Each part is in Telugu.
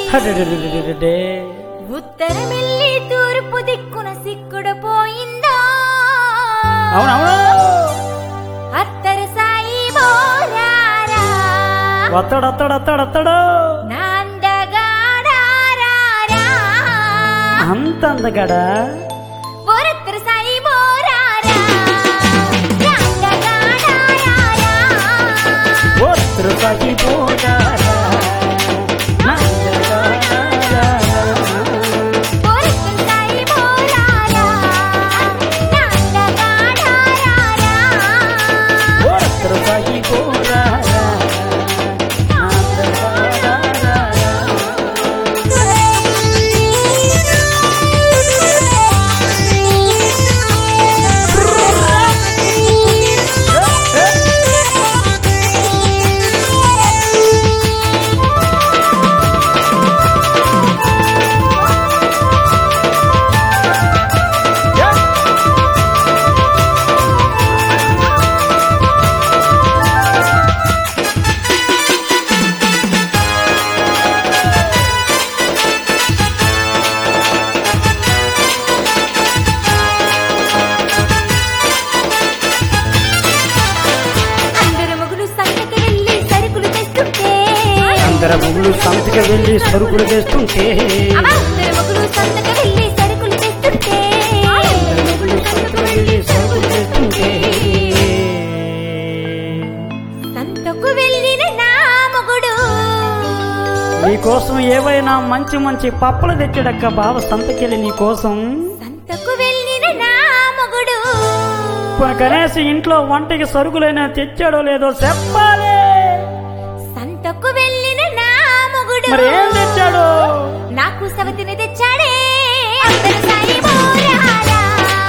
హడడడడడడే. ఉత్తరమెల్లి తూర్పు దిక్కున సిక్కుడు పోయిందా అవునవును అత్తరు సాయి బోరారా వత్తడు వత్తడు వత్తడు వత్తడు నాందగాడారారా అంత అందగాడా బోరత్తరు సాయి బోరారా నాందగాడారారా ఒత్తురు తగ్గిపోతారా బోరత్తరు సాయి బోరారా నాందగాడారారా ఒత్తురు తగ్గిపోతారా అందరు మొగులు సంతకి వెళ్ళి సరుకులు తెస్తుంటే అందర ముగ్గులు సంతకి వెళ్ళి సరుకులు తెస్తుంటే అమ్మా, అందరు మొగులు సంతకి వెళ్ళి సరుకులు తెస్తుంటే అందర ముగ్గులు సంతకి వెళ్ళి సరుకులు తెస్తుంటే సంతకు వెళ్ళిన నా మొగుడు నీకోసం ఏవైనా మంచి మంచి పప్పలు తెచ్చాడక్క బావ సంతకెళ్ళి నీకోసం సంతకు వెళ్ళిన నా మొగుడు పోనీ కనీసం ఇంట్లో వంటకి సరుకులైనా తెచ్చాడో లేదో చెప్పాలి సంతకు వెళ్ళిన నా మొగుడు మరి ఏం తెచ్చాడు నాకు సవతిని తెచ్చాడే అందరు సాయి బోరారా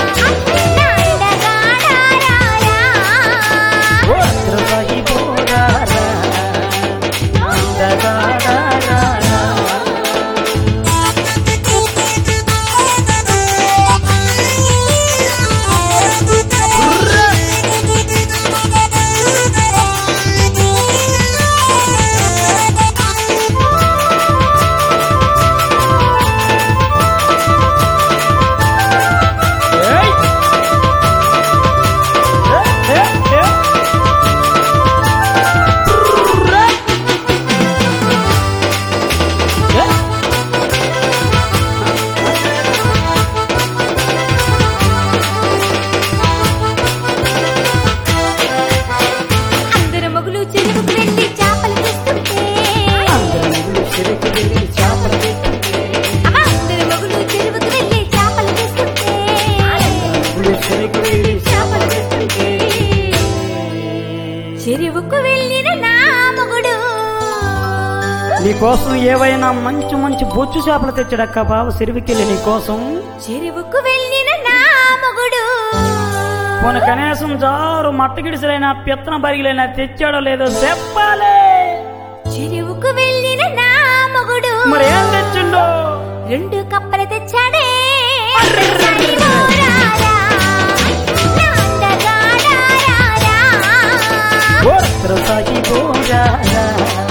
నాందగాడారారా. ఒత్తురు తగ్గిపోతారా అందగాడారా. ఏయ్! ఏ, ఏ, ఏ. ఏ? అందరు మొగులు చెరువుకు వెళ్ళి చేపలు తెస్తుంటే అందరి ముగ్గులు చెరుకు వెళ్ళి చేపలు తెస్తుంటే, అమ్మా, అందరు మొగులు చెరువుకు వెళ్ళి చేపలు తెస్తుంటే ముగ్గులు చెరుకు వెళ్ళి చేపలు తెస్తుంటే, చెరువుకు వెళ్ళిన నా మొగుడు నీకోసం ఏవైనా మంచి మంచి బొచ్చు చేపలు తెచ్చాడక్క బావ చెరువుకెళ్ళి నీకోసం చెరువుకు వెళ్ళిన నా మొగుడు పోనీ కనీసం జారు మట్టగిడిసలైనా పిత్తన బరిగిలైనా తెచ్చాడో లేదో చెప్పాలి చెరువుకు వెళ్ళిన నా మొగుడు మరి ఏం తెచ్చిండో రెండు కప్పలు తెచ్చాడే సాయి బోరారా, నాందగాడారారా. ఒత్తురు తగ్గిపోయారా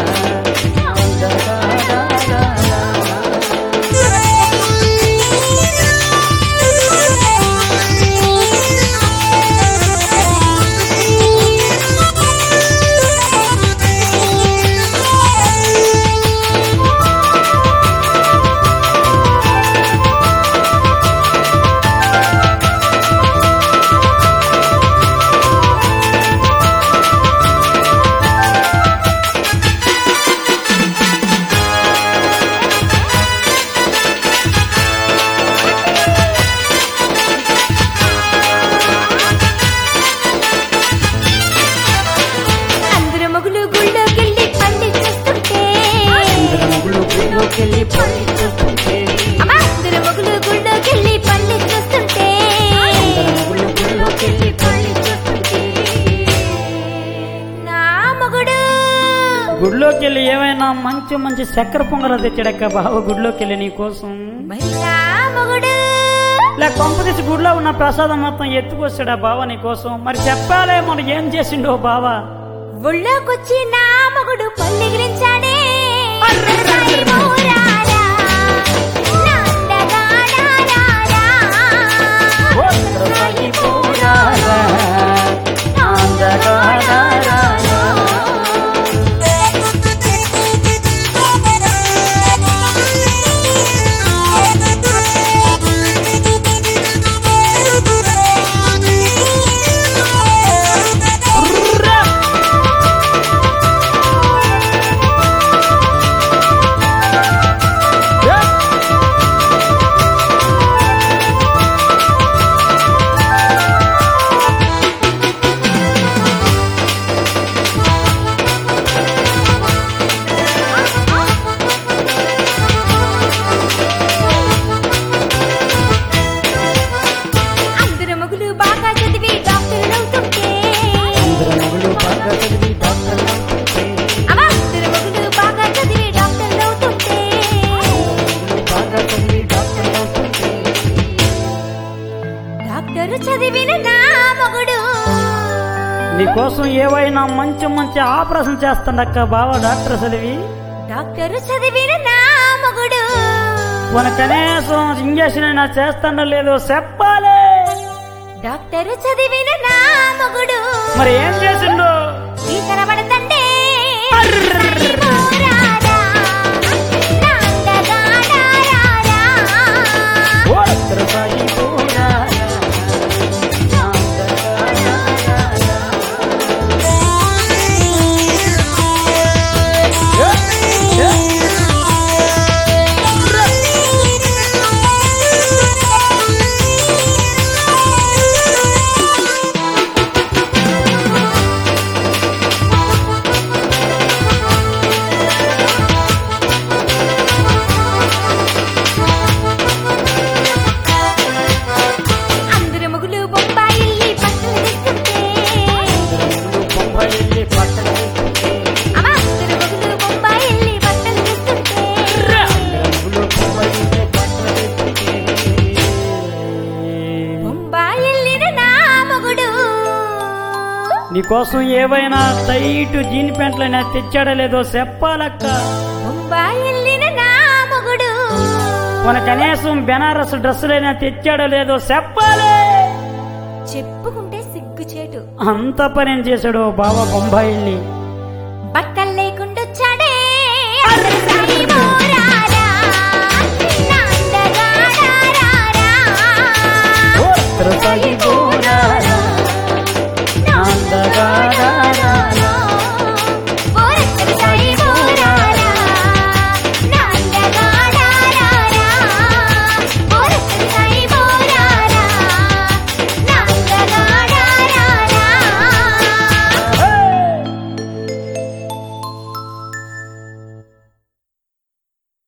అందరు మొగులు గుళ్ళోకెళ్ళి పండించేస్తుంటే అందరి ముగ్గులు గుళ్ళోకెళ్ళి పండించేస్తుంటే, అమ్మా, అందరు మొగులు గుళ్ళోకెళ్ళి పండించేస్తుంటే అందరి ముగ్గులు గుళ్ళోకెళ్ళి పండించేస్తుంటే, నా మొగుడు గుడిలోకి వెళ్ళి ఏమైనా మంచి మంచి చక్కెర పొంగలు తెచ్చాడక్క బావ గుడిలోకి వెళ్ళి నీ కోసం మరి నా మొగుడు లేక కొంపదీసి గుడిలో ఉన్న ప్రసాదం మొత్తం ఎత్తుకొచ్చాడా బావ నీ కోసం మరి చెప్పాలే మనం ఏం చేసిండో బావ ఒళ్ళోకొచ్చి నా మొగుడు పల్లెగిరించాడే సాయిబోరారా, నందగాడారారా. సాగిపోరారా, అందగాడారా. అందరు మొగులు బాగా చదివి డాక్టర్లు అవుతుంటే అందరు మొగులు బాగా చదివి డాక్టర్లు అవుతుంటే, అవ అందరు మొగులు బాగా చదివి డాక్టర్లు అవుతుంటే బాగా చదివి డాక్టర్లు అవుతుంటే, డాక్టరు చదివిన నా మొగుడు నీకోసం ఏవైనా మంచి మంచి ఆపరేషన్ చేస్తాడక్క బావ డాక్టర్ చదివి డాక్టరు చదివిన నా మొగుడు మన కనీసం ఇంజక్షన్ అయినా చేస్తాడో లేదో చెప్పాలి డాక్టరు చదివిన నా మొగుడు మరి ఏం చేసిండు ఈ కనబడతండే సాయిబోరారా, నందగాడారారా. ఓ డాక్టర్ సాగిపోరారా, అందరు మొగులు బొంబాయిల్లి బట్టలు తెస్తుంటే బొంబాయి పట్టణ వేస్తుంటే, అవ అందరు మొగులు బొంబాయిల్లి బట్టలు తెస్తుంటే బొంబాయి పట్టణ వేస్తుంటే, బొంబాయిల్లిన నా మొగుడు నీకోసం ఏవైనా టైట్ జీన్ ప్యాంట్లైనా తెచ్చాడో లేదో చెప్పాలక్క బొంబాయిల్లిన నా మొగుడు మన కనీసం బెనారస్ డ్రెస్సులైనా తెచ్చాడో లేదో చెప్పాలి చెప్పుకుంటే సిగ్గుచేటు అంత పని ఏం చేశాడు బావ బొంబాయిల్ని బట్టల